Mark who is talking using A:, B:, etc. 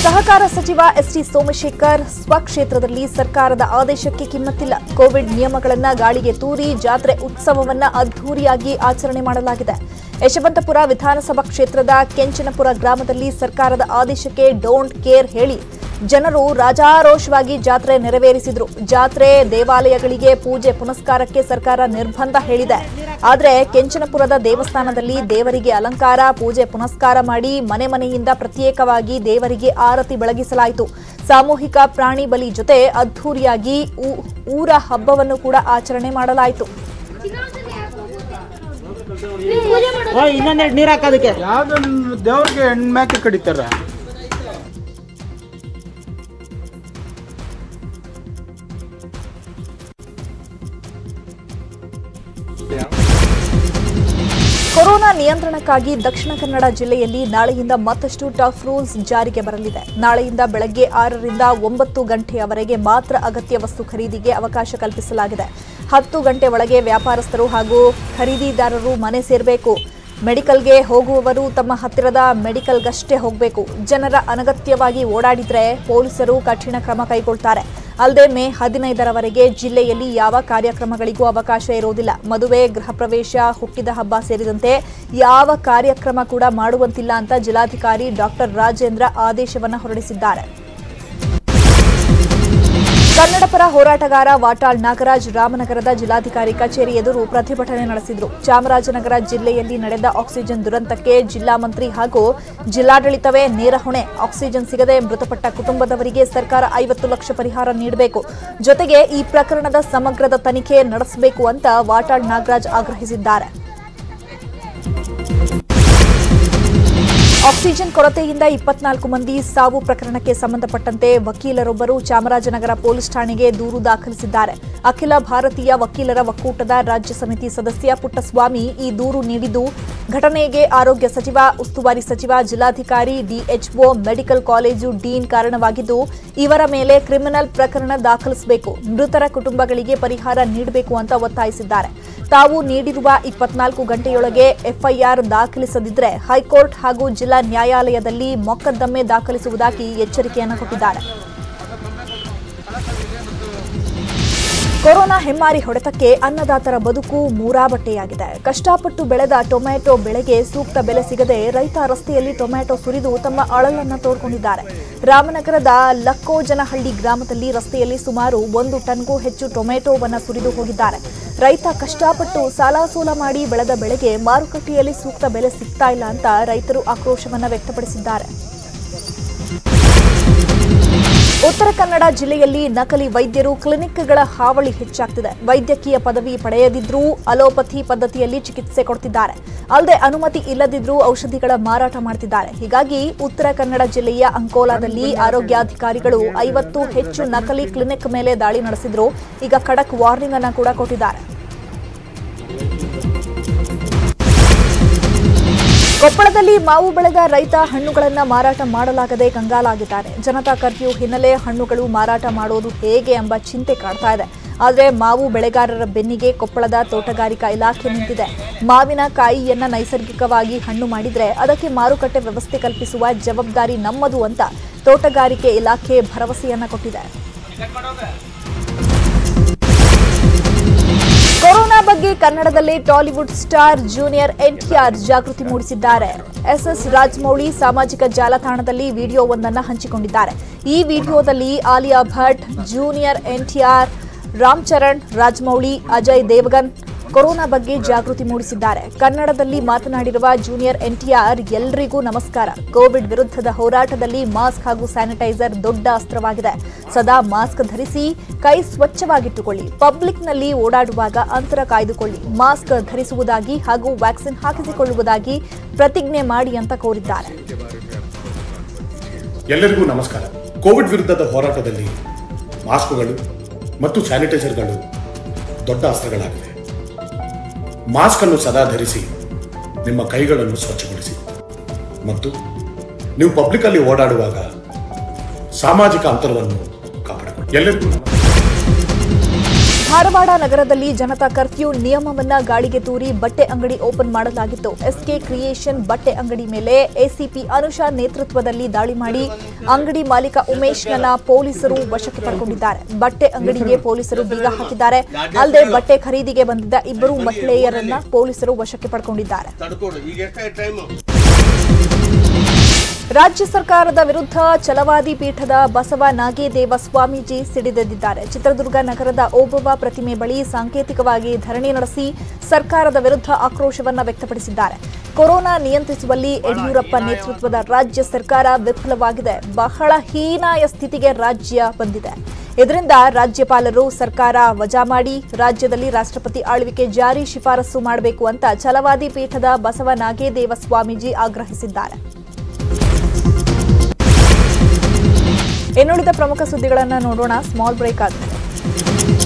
A: ಸಹಕಾರ ಸಚಿವ ಎಸ್ಟಿ ಸೋಮಶೇಖರ್ ಸ್ವಕ್ಷೇತ್ರದಲ್ಲಿ ಸರ್ಕಾರದ ಆದೇಶಕ್ಕೆ ಕಿಮ್ಮತ್ತಿಲ್ಲ ಕೋವಿಡ್ ನಿಯಮಗಳನ್ನ ಗಾಳಿಗೆ ತೂರಿ ಜಾತ್ರೆ ಉತ್ಸವವನ್ನ ಅದ್ಧೂರಿಯಾಗಿ ಆಚರಣೆ ಮಾಡಲಾಗಿದೆ ಯಶವಂತಪುರ ವಿಧಾನಸಭಾ ಕ್ಷೇತ್ರದ ಕೆಂಚನಪುರ ಗ್ರಾಮದಲ್ಲಿ ಸರ್ಕಾರದ ಆದೇಶಕ್ಕೆ ಡೋಂಟ್ ಕೇರ್ ಹೇಳಿ ಜನರು ರಾಜಾರೋಷವಾಗಿ ಜಾತ್ರೆ ನೆರವೇರಿಸಿದ್ರು ಜಾತ್ರೆ ದೇವಾಲಯಗಳಿಗೆ ಪೂಜೆ ಪುನಸ್ಕಾರಕ್ಕೆ ಸರ್ಕಾರ ನಿರ್ಬಂಧ ಹೇಳಿದೆ ಆದರೆ ಕೆಂಚನಪುರದ ದೇವಸ್ಥಾನದಲ್ಲಿ ದೇವರಿಗೆ ಅಲಂಕಾರ ಪೂಜೆ ಪುನಸ್ಕಾರ ಮಾಡಿ ಮನೆ ಮನೆಯಿಂದ ಪ್ರತ್ಯೇಕವಾಗಿ ದೇವರಿಗೆ ಆರತಿ ಬೆಳಗಿಸಲಾಯಿತು ಸಾಮೂಹಿಕ ಪ್ರಾಣಿ ಬಲಿ ಜೊತೆ ಅದ್ಧೂರಿಯಾಗಿ ಊ- ಊರ ಹಬ್ಬವನ್ನು ಕೂಡ ಆಚರಣೆ ಮಾಡಲಾಯಿತು
B: ಓ ಇನ್ನೊಂದೆರಡು ನೀರು ಹಾಕೋದಕ್ಕೆ
C: ಯಾವ್ದೊಂದು ದೇವ್ರಿಗೆ ಹೆಣ್ಮ್ಯಾಕೆ ಕಡಿತಾರ
A: ಕೊರೋನಾ ನಿಯಂತ್ರಣಕ್ಕಾಗಿ ದಕ್ಷಿಣ ಕನ್ನಡ ಜಿಲ್ಲೆಯಲ್ಲಿ ನಾಳೆಯಿಂದ ಮತ್ತಷ್ಟು ಟಫ್ ರೂಲ್ಸ್ ಜಾರಿಗೆ ಬರಲಿದೆ ನಾಳೆಯಿಂದ ಬೆಳಗ್ಗೆ ಆರರಿಂದ ಒಂಬತ್ತು ಗಂಟೆಯವರೆಗೆ ಮಾತ್ರ ಅಗತ್ಯ ವಸ್ತು ಖರೀದಿಗೆ ಅವಕಾಶ ಕಲ್ಪಿಸಲಾಗಿದೆ ಹತ್ತು ಗಂಟೆ ಒಳಗೆ ವ್ಯಾಪಾರಸ್ಥರು ಹಾಗೂ ಖರೀದಿದಾರರು ಮನೆ ಸೇರಬೇಕು ಮೆಡಿಕಲ್ಗೆ ಹೋಗುವವರು ತಮ್ಮ ಹತ್ತಿರದ ಮೆಡಿಕಲ್ಗಷ್ಟೇ ಹೋಗಬೇಕು ಜನರ ಅನಗತ್ಯವಾಗಿ ಓಡಾಡಿದ್ರೆ ಪೊಲೀಸರು ಕಠಿಣ ಕ್ರಮ ಕೈಗೊಳ್ತಾರೆ ಅಲ್ಲದೆ ಮೇ ಹದಿನೈದರವರೆಗೆ ಜಿಲ್ಲೆಯಲ್ಲಿ ಯಾವ ಕಾರ್ಯಕ್ರಮಗಳಿಗೂ ಅವಕಾಶ ಇರುವುದಿಲ್ಲ ಮದುವೆ ಗೃಹ ಪ್ರವೇಶ ಹುಟ್ಟಿದ ಹಬ್ಬ ಸೇರಿದಂತೆ ಯಾವ ಕಾರ್ಯಕ್ರಮ ಕೂಡ ಮಾಡುವಂತಿಲ್ಲ ಅಂತ ಜಿಲ್ಲಾಧಿಕಾರಿ ಡಾಕ್ಟರ್ ರಾಜೇಂದ್ರ ಆದೇಶವನ್ನು ಹೊರಡಿಸಿದ್ದಾರೆ ಕನ್ನಡ ಪರ ಹೋರಾಟಗಾರ ವಾಟಾಳ್ ನಾಗರಾಜ್ ರಾಮನಗರದ ಜಿಲ್ಲಾಧಿಕಾರಿ ಕಚೇರಿ ಎದುರು ಪ್ರತಿಭಟನೆ ನಡೆಸಿದರು ಚಾಮರಾಜನಗರ ಜಿಲ್ಲೆಯಲ್ಲಿ ನಡೆದ ಆಕ್ಸಿಜನ್ ದುರಂತಕ್ಕೆ ಜಿಲ್ಲಾ ಮಂತ್ರಿ ಹಾಗೂ ಜಿಲ್ಲಾಡಳಿತವೇ ನೇರ ಹೊಣೆ ಆಕ್ಸಿಜನ್ ಸಿಗದೆ ಮೃತಪಟ್ಟ ಕುಟುಂಬದವರಿಗೆ ಸರ್ಕಾರ ಐವತ್ತು ಲಕ್ಷ ಪರಿಹಾರ ನೀಡಬೇಕು ಜೊತೆಗೆ ಈ ಪ್ರಕರಣದ ಸಮಗ್ರದ ತನಿಖೆ ನಡೆಸಬೇಕು ಅಂತ ವಾಟಾಳ್ ನಾಗರಾಜ್ ಆಗ್ರಹಿಸಿದ್ದಾರೆ ಆಕ್ಸಿಜನ್ ಕೊರತೆಯಿಂದ ಇಪ್ಪತ್ನಾಲ್ಕು ಮಂದಿ ಸಾವು ಪ್ರಕರಣಕ್ಕೆ ಸಂಬಂಧಪಟ್ಟಂತೆ ವಕೀಲರೊಬ್ಬರು ಚಾಮರಾಜನಗರ ಪೊಲೀಸ್ ಠಾಣೆಗೆ ದೂರು ದಾಖಲಿಸಿದ್ದಾರೆ ಅಖಿಲ ಭಾರತೀಯ ವಕೀಲರ ಒಕ್ಕೂಟದ ರಾಜ್ಯ ಸಮಿತಿ ಸದಸ್ಯ ಪುಟ್ಟಸ್ವಾಮಿ ಈ ದೂರು ನೀಡಿದ್ದು ಘಟನೆಗೆ ಆರೋಗ್ಯ ಸಚಿವ ಉಸ್ತುವಾರಿ ಸಚಿವ ಜಿಲ್ಲಾಧಿಕಾರಿ ಡಿಎಚ್ಒ ಮೆಡಿಕಲ್ ಕಾಲೇಜು ಡೀನ್ ಕಾರಣವಾಗಿದ್ದು ಇವರ ಮೇಲೆ ಕ್ರಿಮಿನಲ್ ಪ್ರಕರಣ ದಾಖಲಿಸಬೇಕು ಮೃತರ ಕುಟುಂಬಗಳಿಗೆ ಪರಿಹಾರ ನೀಡಬೇಕು ಅಂತ ಒತ್ತಾಯಿಸಿದ್ದಾರೆ ತಾವು ನೀಡಿರುವ ಇಪ್ಪತ್ನಾಲ್ಕು ಗಂಟೆಯೊಳಗೆ ಎಫ್ಐಆರ್ ದಾಖಲಿಸದಿದ್ದರೆ ಹೈಕೋರ್ಟ್ ಹಾಗೂ ಜಿಲ್ಲಾ ನ್ಯಾಯಾಲಯದಲ್ಲಿ ಮೊಕದ್ದಮೆ ದಾಖಲಿಸುವುದಾಗಿ ಎಚ್ಚರಿಕೆಯನ್ನು ಕೊಟ್ಟಿದ್ದಾರೆ ಕೊರೋನಾ ಹೆಮ್ಮಾರಿ ಹೊಡೆತಕ್ಕೆ ಅನ್ನದಾತರ ಬದುಕು ಮೂರಾಬಟ್ಟೆಯಾಗಿದೆ ಕಷ್ಟಪಟ್ಟು ಬೆಳೆದ ಟೊಮ್ಯಾಟೊ ಬೆಳೆಗೆ ಸೂಕ್ತ ಬೆಲೆ ಸಿಗದೆ ರೈತ ರಸ್ತೆಯಲ್ಲಿ ಟೊಮ್ಯಾಟೊ ಸುರಿದು ತಮ್ಮ ಅಳಲನ್ನ ತೋಡ್ಕೊಂಡಿದ್ದಾರೆ ರಾಮನಗರದ ಲಕ್ಕೋಜನಹಳ್ಳಿ ಗ್ರಾಮದಲ್ಲಿ ರಸ್ತೆಯಲ್ಲಿ ಸುಮಾರು ಒಂದು ಟನ್ಗೂ ಹೆಚ್ಚು ಟೊಮ್ಯಾಟೊವನ್ನ ಸುರಿದು ಹೋಗಿದ್ದಾರೆ ರೈತ ಕಷ್ಟಪಟ್ಟು ಸಾಲ ಸೋಲ ಮಾಡಿ ಬೆಳೆದ ಬೆಳೆಗೆ ಮಾರುಕಟ್ಟೆಯಲ್ಲಿ ಸೂಕ್ತ ಬೆಲೆ ಸಿಗ್ತಾ ಇಲ್ಲ ಅಂತ ರೈತರು ಆಕ್ರೋಶವನ್ನ ವ್ಯಕ್ತಪಡಿಸಿದ್ದಾರೆ ಉತ್ತರ ಕನ್ನಡ ಜಿಲ್ಲೆಯಲ್ಲಿ ನಕಲಿ ವೈದ್ಯರು ಕ್ಲಿನಿಕ್ಗಳ ಹಾವಳಿ ಹೆಚ್ಚಾಗ್ತಿದೆ ವೈದ್ಯಕೀಯ ಪದವಿ ಪಡೆಯದಿದ್ರೂ ಅಲೋಪಥಿ ಪದ್ಧತಿಯಲ್ಲಿ ಚಿಕಿತ್ಸೆ ಕೊಡ್ತಿದ್ದಾರೆ ಅಲ್ಲದೆ ಅನುಮತಿ ಇಲ್ಲದಿದ್ರೂ ಔಷಧಿಗಳ ಮಾರಾಟ ಮಾಡ್ತಿದ್ದಾರೆ ಹೀಗಾಗಿ ಉತ್ತರ ಕನ್ನಡ ಜಿಲ್ಲೆಯ ಅಂಕೋಲಾದಲ್ಲಿ ಆರೋಗ್ಯಾಧಿಕಾರಿಗಳು ಐವತ್ತು ಹೆಚ್ಚು ನಕಲಿ ಕ್ಲಿನಿಕ್ ಮೇಲೆ ದಾಳಿ ನಡೆಸಿದ್ರು ಈಗ ಖಡಕ್ ವಾರ್ನಿಂಗ್ ಅನ್ನ ಕೂಡ ಕೊಟ್ಟಿದ್ದಾರೆ ಕೊಪ್ಪಳದಲ್ಲಿ ಮಾವು ಬೆಳೆದ ರೈತ ಹಣ್ಣುಗಳನ್ನು ಮಾರಾಟ ಮಾಡಲಾಗದೆ ಕಂಗಾಲಾಗಿದ್ದಾರೆ ಜನತಾ ಕರ್ಫ್ಯೂ ಹಿನ್ನೆಲೆ ಹಣ್ಣುಗಳು ಮಾರಾಟ ಮಾಡೋದು ಹೇಗೆ ಎಂಬ ಚಿಂತೆ ಕಾಡ್ತಾ ಇದೆ ಆದರೆ ಮಾವು ಬೆಳೆಗಾರರ ಬೆನ್ನಿಗೆ ಕೊಪ್ಪಳದ ತೋಟಗಾರಿಕಾ ಇಲಾಖೆ ನಿಂತಿದೆ ಮಾವಿನ ಕಾಯಿಯನ್ನ ನೈಸರ್ಗಿಕವಾಗಿ ಹಣ್ಣು ಮಾಡಿದ್ರೆ ಅದಕ್ಕೆ ಮಾರುಕಟ್ಟೆ ವ್ಯವಸ್ಥೆ ಕಲ್ಪಿಸುವ ಜವಾಬ್ದಾರಿ ನಮ್ಮದು ಅಂತ ತೋಟಗಾರಿಕೆ ಇಲಾಖೆ ಭರವಸೆಯನ್ನ ಕೊಟ್ಟಿದೆ ಕೊರೋನಾ ಬಗ್ಗೆ ಕನ್ನಡದಲ್ಲಿ ಟಾಲಿವುಡ್ ಸ್ಟಾರ್ ಜೂನಿಯರ್ ಎನ್ಟಿಆರ್ ಜಾಗೃತಿ ಮೂಡಿಸಿದ್ದಾರೆ ಎಸ್ಎಸ್ ರಾಜಮೌಳಿ ಸಾಮಾಜಿಕ ಜಾಲತಾಣದಲ್ಲಿ ವಿಡಿಯೋವೊಂದನ್ನು ಹಂಚಿಕೊಂಡಿದ್ದಾರೆ ಈ ವಿಡಿಯೋದಲ್ಲಿ ಆಲಿಯಾ ಭಟ್ ಜೂನಿಯರ್ ಎನ್ಟಿಆರ್ ರಾಮ್ ಚರಣ್ ರಾಜಮೌಳಿ ಅಜಯ್ ದೇವಗನ್ ಕೊರೋನಾ ಬಗ್ಗೆ ಜಾಗೃತಿ ಮೂಡಿಸಿದ್ದಾರೆ ಕನ್ನಡದಲ್ಲಿ ಮಾತನಾಡಿರುವ ಜೂನಿಯರ್ ಎನ್ಟಿಆರ್ ಎಲ್ರಿಗೂ ನಮಸ್ಕಾರ ಕೋವಿಡ್ ವಿರುದ್ಧದ ಹೋರಾಟದಲ್ಲಿ ಮಾಸ್ಕ್ ಹಾಗೂ ಸ್ಯಾನಿಟೈಸರ್ ದೊಡ್ಡ ಅಸ್ತ್ರವಾಗಿದೆ ಸದಾ ಮಾಸ್ಕ್ ಧರಿಸಿ ಕೈ ಸ್ವಚ್ಛವಾಗಿಟ್ಟುಕೊಳ್ಳಿ ಪಬ್ಲಿಕ್ನಲ್ಲಿ ಓಡಾಡುವಾಗ ಅಂತರ ಕಾಯ್ದುಕೊಳ್ಳಿ ಮಾಸ್ಕ್ ಧರಿಸುವುದಾಗಿ ಹಾಗೂ ವ್ಯಾಕ್ಸಿನ್ ಹಾಕಿಸಿಕೊಳ್ಳುವುದಾಗಿ ಪ್ರತಿಜ್ಞೆ ಮಾಡಿ ಅಂತ ಕೋರಿದ್ದಾರೆ
D: ಎಲ್ಲರಿಗೂ ನಮಸ್ಕಾರ ಕೋವಿಡ್ ವಿರುದ್ಧದ ಹೋರಾಟದಲ್ಲಿ ಮಾಸ್ಕ್ಗಳು ಮತ್ತು ಸ್ಯಾನಿಟೈಸರ್ಗಳು ದೊಡ್ಡ ಅಸ್ತ್ರಗಳಾಗಿವೆ ಮಾಸ್ಕ್ ಅನ್ನು ಸದಾ ಧರಿಸಿ ನಿಮ್ಮ ಕೈಗಳನ್ನು ಸ್ವಚ್ಛಗೊಳಿಸಿ ಮತ್ತು ನೀವು ಪಬ್ಲಿಕ್ ಅಲ್ಲಿ ಓಡಾಡುವಾಗ ಸಾಮಾಜಿಕ ಅಂತರವನ್ನು ಕಾಪಾಡಿಕೊಳ್ಳಿ ಎಲ್ಲರಿಗೂ ನಮಸ್ಕಾರ.
A: ಧಾರವಾಡ ನಗರದಲ್ಲಿ ಜನತಾ ಕರ್ಫ್ಯೂ ನಿಯಮವನ್ನ ಗಾಳಿಗೆ ತೂರಿ ಬಟ್ಟೆ ಅಂಗಡಿ ಓಪನ್ ಮಾಡಲಾಗಿತ್ತು ಎಸ್ಕೆ ಕ್ರಿಯೇಷನ್ ಬಟ್ಟೆ ಅಂಗಡಿ ಮೇಲೆ ಎಸಿಪಿ ಅನುಷಾ ನೇತೃತ್ವದಲ್ಲಿ ದಾಳಿ ಮಾಡಿ ಅಂಗಡಿ ಮಾಲೀಕ ಉಮೇಶ್ನನ್ನ ಪೊಲೀಸರು ವಶಕ್ಕೆ ಪಡ್ಕೊಂಡಿದ್ದಾರೆ ಬಟ್ಟೆ ಅಂಗಡಿಗೆ ಪೊಲೀಸರು ಬೀಗ ಹಾಕಿದ್ದಾರೆ ಅಲ್ಲದೆ ಬಟ್ಟೆ ಖರೀದಿಗೆ ಬಂದಿದ್ದ ಇಬ್ಬರು ಮಹಿಳೆಯರನ್ನ ಪೊಲೀಸರು ವಶಕ್ಕೆ ಪಡ್ಕೊಂಡಿದ್ದಾರೆ
E: ತಡ್ಕೊಡು ಈಗ ಎಷ್ಟೇ ಟೈಮು
A: ರಾಜ್ಯ ಸರ್ಕಾರದ ವಿರುದ್ಧ ಛಲವಾದಿ ಪೀಠದ ಬಸವ ನಾಗೇದೇವ ಸ್ವಾಮೀಜಿ ಸಿಡಿದೆದ್ದಿದ್ದಾರೆ ಚಿತ್ರದುರ್ಗ ನಗರದ ಓಬವ್ವ ಪ್ರತಿಮೆ ಬಳಿ ಸಾಂಕೇತಿಕವಾಗಿ ಧರಣಿ ನಡೆಸಿ ಸರ್ಕಾರದ ವಿರುದ್ಧ ಆಕ್ರೋಶವನ್ನ ವ್ಯಕ್ತಪಡಿಸಿದ್ದಾರೆ ಕೊರೋನಾ ನಿಯಂತ್ರಿಸುವಲ್ಲಿ ಯಡಿಯೂರಪ್ಪ ನೇತೃತ್ವದ ರಾಜ್ಯ ಸರ್ಕಾರ ವಿಫಲವಾಗಿದೆ ಬಹಳ ಹೀನಾಯ ಸ್ಥಿತಿಗೆ ರಾಜ್ಯ ಬಂದಿದೆ ಇದರಿಂದ ರಾಜ್ಯಪಾಲರು ಸರ್ಕಾರ ವಜಾ ಮಾಡಿ ರಾಜ್ಯದಲ್ಲಿ ರಾಷ್ಟ್ರಪತಿ ಆಳ್ವಿಕೆ ಜಾರಿ ಶಿಫಾರಸು ಮಾಡಬೇಕು ಅಂತ ಛಲವಾದಿ ಪೀಠದ ಬಸವ ನಾಗೇದೇವ ಸ್ವಾಮೀಜಿ ಆಗ್ರಹಿಸಿದ್ದಾರೆ ಇನ್ನುಳಿದ ಪ್ರಮುಖ ಸುದ್ದಿಗಳನ್ನು ನೋಡೋಣ ಸ್ಮಾಲ್ ಬ್ರೇಕ್ ಆದ್ಮೇಲೆ